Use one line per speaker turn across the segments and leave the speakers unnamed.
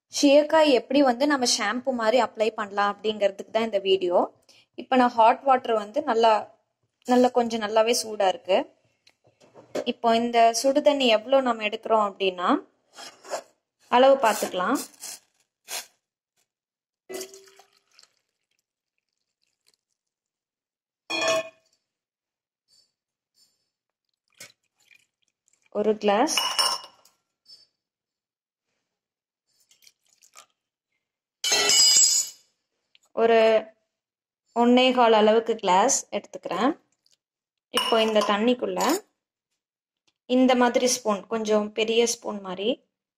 ஷியக்காய் எப்படி வந்து நம்ம ஷாம்பு மாதிரி அப்ளை பண்ணலாம் அப்படிங்கிறதுக்கு தான் இந்த வீடியோ இப்போ நான் ஹாட் வாட்டர் வந்து நல்லா நல்லா கொஞ்சம் நல்லாவே சூடாக இருக்கு இப்போ இந்த சுடு தண்ணி எவ்வளோ நம்ம எடுக்கிறோம் அப்படின்னா அளவு பார்த்துக்கலாம் ஒரு கிளாஸ் ஒரு ஒன்னே கால் அளவுக்கு கிளாஸ் எடுத்துக்கிறேன் இப்போ இந்த தண்ணிக்குள்ள இந்த மாதிரி ஸ்பூன் கொஞ்சம் பெரிய ஸ்பூன் மாதிரி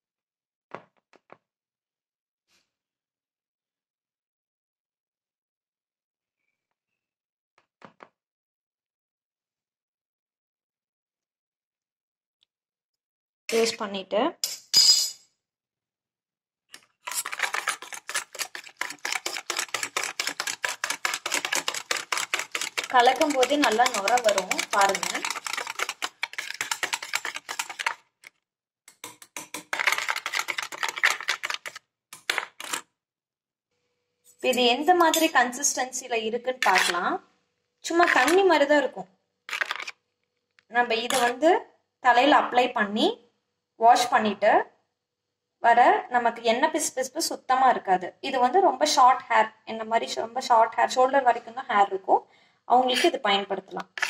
யூஸ் பண்ணிட்டு கலக்கும் போதே நல்லா நுர வரும் பாருங்க இது எந்த மாதிரி கன்சிஸ்டன்சில இருக்குன்னு பார்க்கலாம் சும்மா தண்ணி மாதிரி தான் இருக்கும் நம்ம இதை வந்து தலையில அப்ளை பண்ணி வாஷ் பண்ணிட்டு வர நமக்கு என்ன பிசு பிசுப்பு சுத்தமா இருக்காது இது வந்து ரொம்ப ஷார்ட் ஹேர் என்ன மாதிரி ரொம்ப ஷார்ட் ஹேர் ஷோல்டர் வரைக்கும் தான் ஹேர் இருக்கும் அவங்களுக்கு இது பயன்படுத்தலாம்